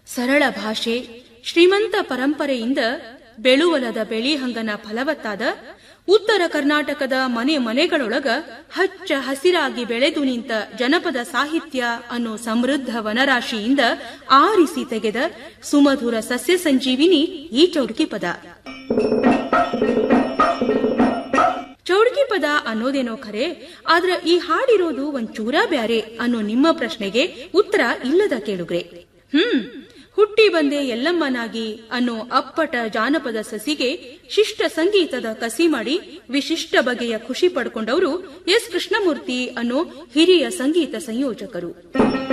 ಸರಳ ಭಾಷೆ ಶ್ರೀಮಂತ ಪರಂಪರೆಯಿಂದ ಬೆಳುವಲದ ಬೆಳಿಹಂಗನ ಫಲವತ್ತಾದ ಉತ್ತರ ಕರ್ನಾಟಕದ ಮನೆ ಮನೆಗಳೊಳಗ ಹಚ್ಚ ಹಸಿರಾಗಿ ಬೆಳೆದು ನಿಂತ ಜನಪದ ಸಾಹಿತ್ಯ ಅನ್ನೋ ಸಮೃದ್ಧ ವನರಾಶಿಯಿಂದ ಆರಿಸಿ ತೆಗೆದ ಸುಮಧುರ ಸಸ್ಯ ಸಂಜೀವಿನಿ ಈ ಚೌಡ್ಕಿ ಪದ ಚೌಡ್ಕಿ ಪದ ಅನ್ನೋದೇನೋ ಖರೆ ಆದ್ರ ಈ ಹಾಡಿರೋದು ಒಂಚೂರ ಬ್ಯಾರೆ ಅನ್ನೋ ನಿಮ್ಮ ಪ್ರಶ್ನೆಗೆ ಉತ್ತರ ಇಲ್ಲದ ಕೇಳುಗ್ರೆ ಹ್ಮ್ ಹುಟ್ಟಿ ಬಂದೆ ಎಲ್ಲಮ್ಮನಾಗಿ ಅನ್ನೋ ಅಪ್ಪಟ ಜಾನಪದ ಸಸಿಗೆ ಶಿಷ್ಟ ಸಂಗೀತದ ಕಸಿ ಮಾಡಿ ವಿಶಿಷ್ಟ ಬಗೆಯ ಖುಷಿ ಪಡ್ಕೊಂಡವರು ಎಸ್ ಕೃಷ್ಣಮೂರ್ತಿ ಅನ್ನೋ ಹಿರಿಯ ಸಂಗೀತ ಸಂಯೋಜಕರು